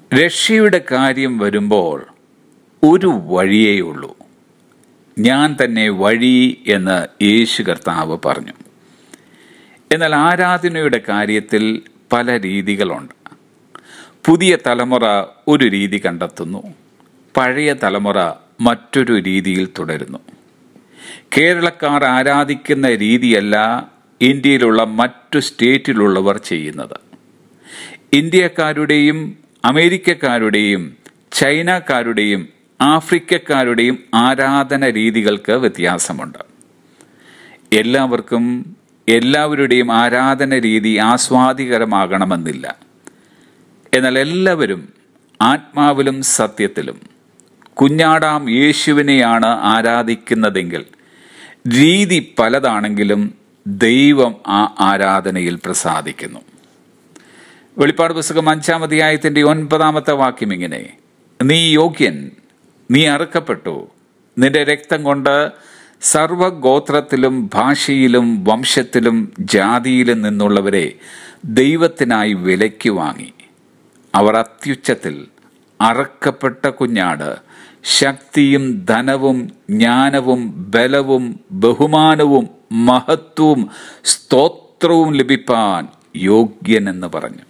രക്ഷയുടെ കാര്യം വരുമ്പോൾ ഒരു വഴിയേയുള്ളൂ ഞാൻ തന്നെ വഴി എന്ന് യേശു കർത്താവ് പറഞ്ഞു എന്നാൽ ആരാധനയുടെ കാര്യത്തിൽ പല രീതികളുണ്ട് പുതിയ തലമുറ ഒരു രീതി കണ്ടെത്തുന്നു പഴയ തലമുറ മറ്റൊരു രീതിയിൽ തുടരുന്നു കേരളക്കാർ ആരാധിക്കുന്ന രീതിയല്ല ഇന്ത്യയിലുള്ള മറ്റു സ്റ്റേറ്റിലുള്ളവർ ചെയ്യുന്നത് ഇന്ത്യക്കാരുടെയും അമേരിക്കക്കാരുടെയും ചൈനക്കാരുടെയും ആഫ്രിക്കക്കാരുടെയും ആരാധന രീതികൾക്ക് വ്യത്യാസമുണ്ട് എല്ലാവർക്കും എല്ലാവരുടെയും ആരാധന രീതി ആസ്വാദികരമാകണമെന്നില്ല എന്നാൽ എല്ലാവരും ആത്മാവിലും സത്യത്തിലും കുഞ്ഞാടാം യേശുവിനെയാണ് ആരാധിക്കുന്നതെങ്കിൽ രീതി പലതാണെങ്കിലും ദൈവം ആ ആരാധനയിൽ പ്രസാദിക്കുന്നു വെളിപ്പാട് പുസ്തകം അഞ്ചാം അധ്യായത്തിന്റെ ഒൻപതാമത്തെ വാക്യം ഇങ്ങനെ നീ യോഗ്യൻ നീ അറുക്കപ്പെട്ടു നിന്റെ രക്തം കൊണ്ട് സർവഗോത്രത്തിലും ഭാഷയിലും വംശത്തിലും ജാതിയിലും നിന്നുള്ളവരെ ദൈവത്തിനായി വിലയ്ക്ക് വാങ്ങി അവർ അത്യുച്ചത്തിൽ അറക്കപ്പെട്ട കുഞ്ഞാട് ശക്തിയും ധനവും ജ്ഞാനവും ബലവും ബഹുമാനവും മഹത്വവും സ്തോത്രവും ലഭിപ്പാൻ യോഗ്യനെന്ന് പറഞ്ഞു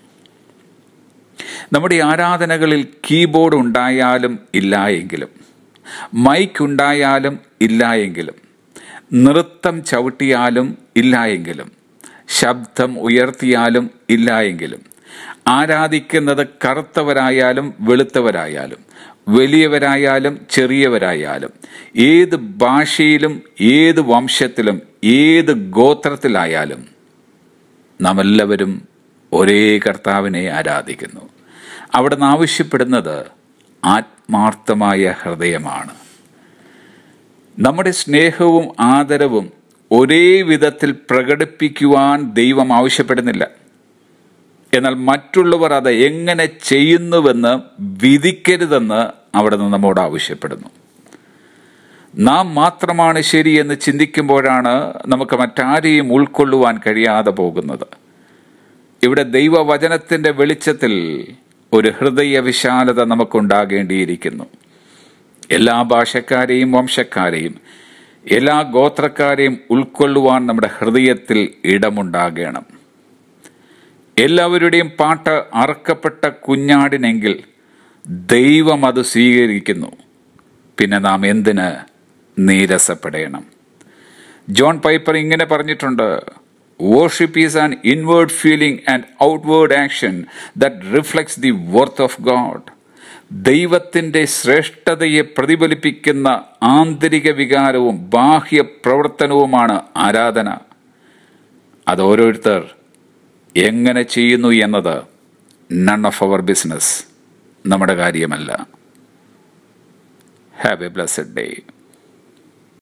നമ്മുടെ ആരാധനകളിൽ കീബോർഡ് ഉണ്ടായാലും ഇല്ല എങ്കിലും മൈക്ക് ഉണ്ടായാലും ഇല്ല എങ്കിലും നൃത്തം ചവിട്ടിയാലും ഇല്ല എങ്കിലും ശബ്ദം ഉയർത്തിയാലും ഇല്ല എങ്കിലും ആരാധിക്കുന്നത് കറുത്തവരായാലും വെളുത്തവരായാലും വലിയവരായാലും ചെറിയവരായാലും ഏത് ഭാഷയിലും ഏത് വംശത്തിലും ഏത് ഗോത്രത്തിലായാലും നാം എല്ലാവരും ഒരേ കർത്താവിനെ ആരാധിക്കുന്നു അവിടെ നിന്ന് ആവശ്യപ്പെടുന്നത് ആത്മാർത്ഥമായ ഹൃദയമാണ് നമ്മുടെ സ്നേഹവും ആദരവും ഒരേ വിധത്തിൽ പ്രകടിപ്പിക്കുവാൻ ദൈവം ആവശ്യപ്പെടുന്നില്ല എന്നാൽ മറ്റുള്ളവർ അത് എങ്ങനെ ചെയ്യുന്നുവെന്ന് വിധിക്കരുതെന്ന് അവിടെ നിന്ന് നമ്മോട് ആവശ്യപ്പെടുന്നു നാം മാത്രമാണ് ശരി എന്ന് ചിന്തിക്കുമ്പോഴാണ് നമുക്ക് മറ്റാരെയും ഉൾക്കൊള്ളുവാൻ കഴിയാതെ പോകുന്നത് ഇവിടെ ദൈവവചനത്തിന്റെ വെളിച്ചത്തിൽ ഒരു ഹൃദയ വിശാലത നമുക്കുണ്ടാകേണ്ടിയിരിക്കുന്നു എല്ലാ ഭാഷക്കാരെയും വംശക്കാരെയും എല്ലാ ഗോത്രക്കാരെയും ഉൾക്കൊള്ളുവാൻ നമ്മുടെ ഹൃദയത്തിൽ ഇടമുണ്ടാകണം എല്ലാവരുടെയും പാട്ട് അറക്കപ്പെട്ട കുഞ്ഞാടിനെങ്കിൽ ദൈവം അത് സ്വീകരിക്കുന്നു പിന്നെ നാം എന്തിന് നീരസപ്പെടണം ജോൺ പൈപ്പർ ഇങ്ങനെ പറഞ്ഞിട്ടുണ്ട് worship is an inward feeling and outward action that reflects the worth of God ദൈവത്തിന്റെ ശ്രേഷ്ഠതയെ പ്രതിഫലിപ്പിക്കുന്ന ആന്തരിക വികാരവും ബാഹ്യ പ്രവർത്തനവുമാണ് ആരാധന അത് ഓരോരുത്തർ എങ്ങനെ ചെയ്യുന്നു എന്നത് നൺ ഓഫ് അവർ ബിസിനസ് നമ്മുടെ കാര്യമല്ല ഹാവ് എ ബ്ലസ്ഡ് ഡേ